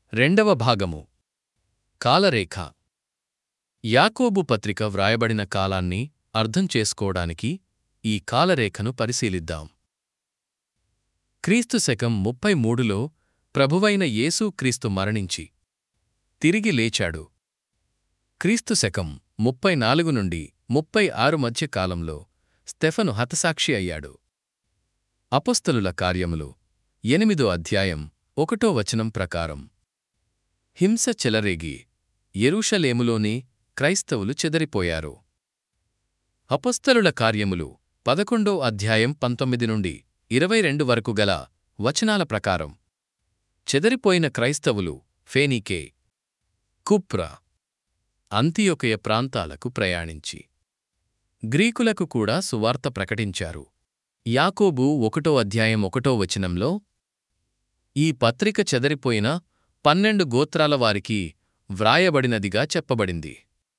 రెండవ భాగము కాలరేఖ యాకోబు పత్రిక వ్రాయబడిన కాలాన్ని అర్థం చేసుకోవడానికి ఈ కాలరేఖను పరిశీలిద్దాం క్రీస్తు శకం ముప్పై మూడులో ప్రభువైన యేసు క్రీస్తు మరణించి తిరిగి లేచాడు క్రీస్తు శకం ముప్పై నాలుగు నుండి ముప్పై ఆరు మధ్య కాలంలో స్టెఫను హతసాక్షి అయ్యాడు అపొస్తలుల కార్యములు ఎనిమిదో అధ్యాయం ఒకటో వచనం ప్రకారం హింస చెలరేగి యెరూషలేములోని క్రైస్తవులు చెదరిపోయారు అపొస్తలుల కార్యములు పదకొండో అధ్యాయం పంతొమ్మిది నుండి ఇరవై రెండు వరకు గల వచనాల ప్రకారం చెదరిపోయిన క్రైస్తవులు ఫేనీకే కుప్ర అంతియొకయ ప్రాంతాలకు ప్రయాణించి గ్రీకులకు కూడా సువార్త ప్రకటించారు యాకోబు ఒకటో అధ్యాయం ఒకటో వచనంలో ఈ పత్రిక చెదరిపోయిన పన్నెండు గోత్రాల వారికి వ్రాయబడినదిగా చెప్పబడింది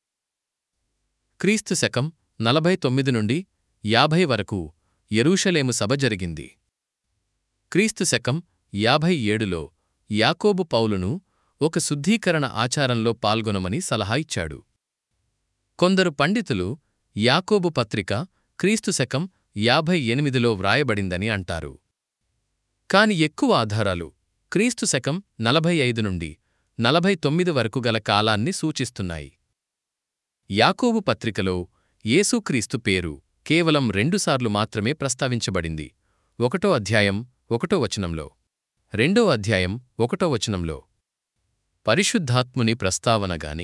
క్రీస్తు శకం నలభై తొమ్మిది నుండి యాభై వరకు యెరూషలేము సభ జరిగింది క్రీస్తు శకం యాభై ఏడులో యాకోబు పౌలును ఒక శుద్ధీకరణ ఆచారంలో పాల్గొనమని సలహా ఇచ్చాడు కొందరు పండితులు యాకోబు పత్రిక క్రీస్తు శకం యాభై ఎనిమిదిలో వ్రాయబడిందని అంటారు కాని ఎక్కువ ఆధారాలు క్రీస్తు శకం నలభై ఐదు నుండి నలభై తొమ్మిది వరకు గల కాలాన్ని సూచిస్తున్నాయి యాకోబు పత్రికలో యేసుక్రీస్తు పేరు కేవలం రెండుసార్లు మాత్రమే ప్రస్తావించబడింది ఒకటో అధ్యాయం ఒకటో వచనంలో రెండో అధ్యాయం ఒకటో వచనంలో పరిశుద్ధాత్ముని ప్రస్తావనగాని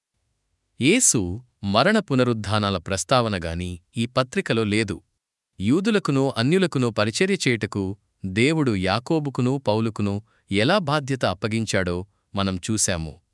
యేసు మరణ పునరుద్ధానాల ప్రస్తావనగాని ఈ పత్రికలో లేదు యూదులకునూ అన్యులకునూ పరిచర్య చేయుటకు దేవుడు యాకోబుకునూ పౌలుకునూ ఎలా బాధ్యత అప్పగించాడో మనం చూశాము